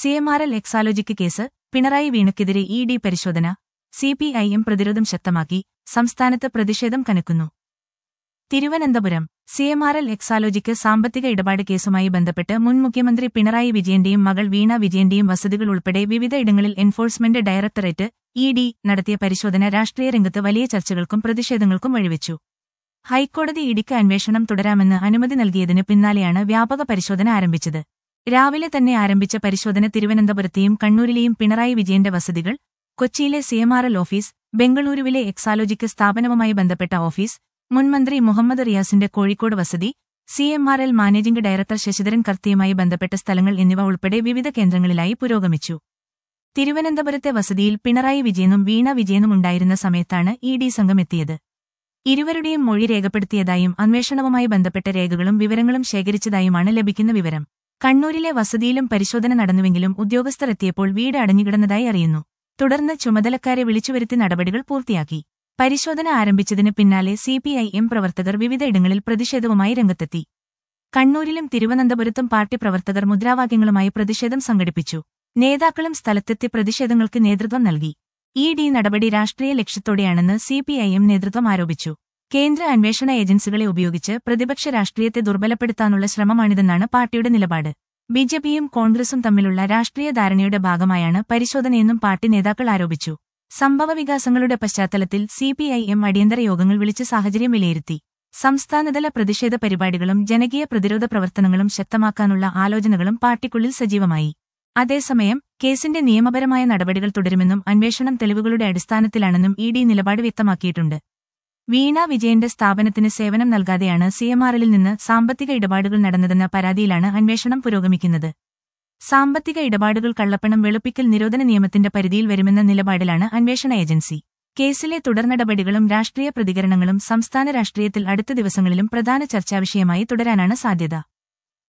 C M R L Exalogic case Pinarayi വീണയ്ക്കെതിരെ E D പരിശോധന C P I M പ്രതിരോധം ശക്തമാക്കി സംസ്ഥാനത്ത് പ്രതിഷേധം കനക്കുന്നു Thiruvananthapuram C M R L Exalogic സാമ്പത്തിക ഇടപാട് കേസുമായി ബന്ധപ്പെട്ട് മുൻ മുഖ്യമന്ത്രി പിണറായി വിജയന്റെയും മകൾ വീണ വിജയന്റെയും വസതികൾ ഉൾപ്പെടെ വിവിധ ഇടങ്ങളിൽ എൻഫോഴ്സ്മെന്റ് ഡയറക്ടറേറ്റ് ഇ ഡി നടത്തിയ പരിശോധന രാഷ്ട്രീയ രംഗത്ത് വലിയ ചർച്ചകൾക്കും പ്രതിഷേധങ്ങൾക്കും വഴിവെച്ചു ഹൈക്കോടതി ഇടിക്ക് അന്വേഷണം തുടരാമെന്ന് അനുമതി നൽകിയതിന് പിന്നാലെയാണ് വ്യാപക പരിശോധന ആരംഭിച്ചത് രാവിലെ തന്നെ ആരംഭിച്ച പരിശോധന തിരുവനന്തപുരത്തെയും കണ്ണൂരിലെയും പിണറായി വിജയന്റെ വസതികൾ കൊച്ചിയിലെ സിഎംആർഎൽ ഓഫീസ് ബംഗളൂരുവിലെ എക്സാലോജിക്ക് സ്ഥാപനവുമായി ബന്ധപ്പെട്ട ഓഫീസ് മുൻമന്ത്രി മുഹമ്മദ് റിയാസിന്റെ കോഴിക്കോട് വസതി സിഎംആർഎൽ മാനേജിംഗ് ഡയറക്ടർ ശശിധരൻ കർത്തിയുമായി ബന്ധപ്പെട്ട സ്ഥലങ്ങൾ എന്നിവ ഉൾപ്പെടെ വിവിധ കേന്ദ്രങ്ങളിലായി പുരോഗമിച്ചു തിരുവനന്തപുരത്തെ വസതിയിൽ പിണറായി വിജയനും വീണ വിജയനും ഉണ്ടായിരുന്ന സമയത്താണ് ഇ ഡി സംഘം എത്തിയത് ഇരുവരുടെയും മൊഴി രേഖപ്പെടുത്തിയതായും അന്വേഷണവുമായി ബന്ധപ്പെട്ട രേഖകളും വിവരങ്ങളും ശേഖരിച്ചതായുമാണ് ലഭിക്കുന്ന വിവരം കണ്ണൂരിലെ വസതിയിലും പരിശോധന നടന്നുവെങ്കിലും ഉദ്യോഗസ്ഥർ എത്തിയപ്പോൾ വീട് അടഞ്ഞുകിടന്നതായി അറിയുന്നു തുടർന്ന് ചുമതലക്കാരെ വിളിച്ചുവരുത്തി നടപടികൾ പൂർത്തിയാക്കി പരിശോധന ആരംഭിച്ചതിന് പിന്നാലെ സിപിഐഎം പ്രവർത്തകർ വിവിധയിടങ്ങളിൽ പ്രതിഷേധവുമായി രംഗത്തെത്തി കണ്ണൂരിലും തിരുവനന്തപുരത്തും പാർട്ടി പ്രവർത്തകർ മുദ്രാവാക്യങ്ങളുമായി പ്രതിഷേധം സംഘടിപ്പിച്ചു നേതാക്കളും സ്ഥലത്തെത്തി പ്രതിഷേധങ്ങൾക്ക് നേതൃത്വം നൽകി ഇ ഡി നടപടി രാഷ്ട്രീയ ലക്ഷ്യത്തോടെയാണെന്ന് സിപിഐഎം നേതൃത്വം ആരോപിച്ചു കേന്ദ്ര അന്വേഷണ ഏജൻസികളെ ഉപയോഗിച്ച് പ്രതിപക്ഷ രാഷ്ട്രീയത്തെ ദുർബലപ്പെടുത്താനുള്ള ശ്രമമാണിതെന്നാണ് പാർട്ടിയുടെ നിലപാട് ബിജെപിയും കോൺഗ്രസും തമ്മിലുള്ള രാഷ്ട്രീയ ധാരണയുടെ ഭാഗമായാണ് പരിശോധനയെന്നും പാർട്ടി നേതാക്കൾ ആരോപിച്ചു സംഭവവികാസങ്ങളുടെ പശ്ചാത്തലത്തിൽ സിപിഐഎം അടിയന്തര യോഗങ്ങൾ വിളിച്ച് സാഹചര്യം വിലയിരുത്തി സംസ്ഥാനതല പ്രതിഷേധ പരിപാടികളും ജനകീയ പ്രതിരോധ പ്രവർത്തനങ്ങളും ശക്തമാക്കാനുള്ള ആലോചനകളും പാർട്ടിക്കുള്ളിൽ സജീവമായി അതേസമയം കേസിന്റെ നിയമപരമായ നടപടികൾ തുടരുമെന്നും അന്വേഷണം തെളിവുകളുടെ അടിസ്ഥാനത്തിലാണെന്നും ഇ ഡി നിലപാട് വ്യക്തമാക്കിയിട്ടുണ്ട് വീണ വിജയന്റെ സ്ഥാപനത്തിന് സേവനം നൽകാതെയാണ് സിഎംആറിൽ നിന്ന് സാമ്പത്തിക ഇടപാടുകൾ നടന്നതെന്ന പരാതിയിലാണ് അന്വേഷണം പുരോഗമിക്കുന്നത് സാമ്പത്തിക ഇടപാടുകൾ കള്ളപ്പണം വെളുപ്പിക്കൽ നിരോധന നിയമത്തിന്റെ പരിധിയിൽ വരുമെന്ന നിലപാടിലാണ് അന്വേഷണ ഏജൻസി കേസിലെ തുടർനടപടികളും രാഷ്ട്രീയ പ്രതികരണങ്ങളും സംസ്ഥാന രാഷ്ട്രീയത്തിൽ അടുത്ത ദിവസങ്ങളിലും പ്രധാന ചർച്ചാവിഷയമായി തുടരാനാണ് സാധ്യത